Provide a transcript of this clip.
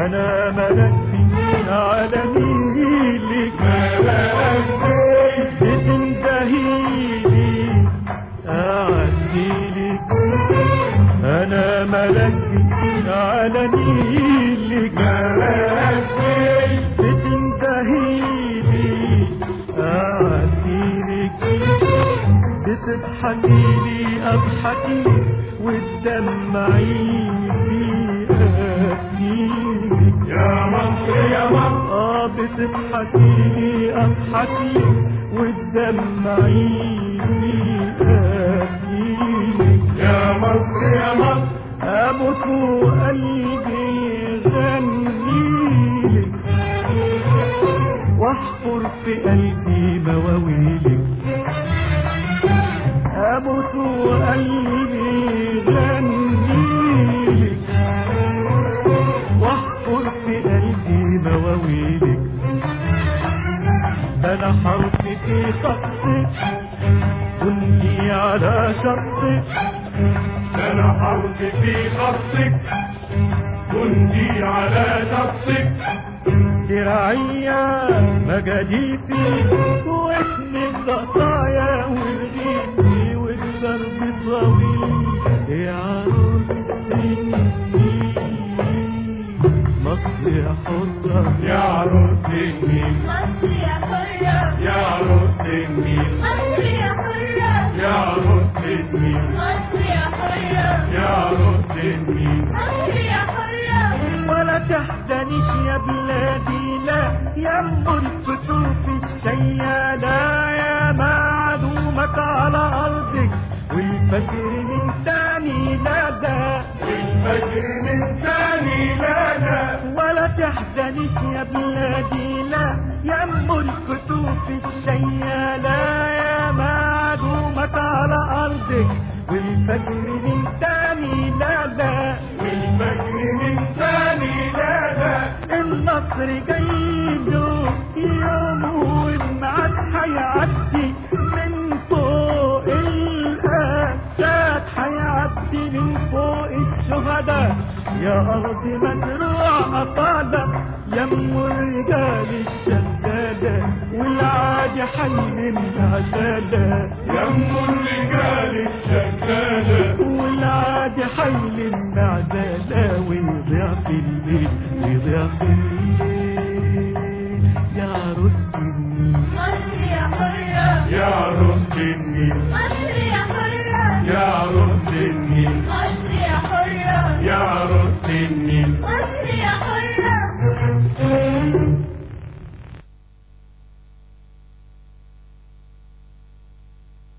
انا ملكتي على نيلك بتنتهيلي اعديلك انا ملكتي على نيلك بتنتهيلي اعديلك بتضحكي لي اضحكي وتدمعيني ابكيلك يا مصر يا مصر اه بتضحكي لي اضحكي وتدمعيني ابكيلك يا مصر يا مصر اموت وقلبي يغنيلك واحفر في قلبي مواويلك اموت وقلبي يغنيلك واحفر في قلبي مواويلك انا حرف في خطك كنتي على شرطك انا حرف في خطك كنتي على شخصك درعية مجاديتي واسمي الخطايا والغيتي والدرب طويل يا عروستي مصر حرة يا عروس النيل مصر يا حرة يا عروس النيل مصر يا حرة يا عروس النيل مصر يا حرة يا عروس النيل مصر يا حرة ولا تحزنيش يا بلادي لا يا ام الفتوف السيالة يا معدومة على أرضك والفجر من تاني نادى والفجر من ثاني لا لا ولا تحزنيش يا بلادي لا يا ام الكتوف السيالة يا معدومة على أرضك والفجر من تاني نادى والفجر من ثاني لا لا النصر جاي له يوم والمعاد هيعدي من فوق الأساد هيعدي من فوق الشهداء يا أرض مزروعة طالة يم الرجال الشدادة والعادي حي عدالة يم الرجال الشدادة والعادي حي العدالة ويضيع في الليل ويضيع في الليل يا عروستي مصر يا حرة يا عروس النيل مصر يا حرة يا عروس النيل مصر يا حرة يا عروس النيل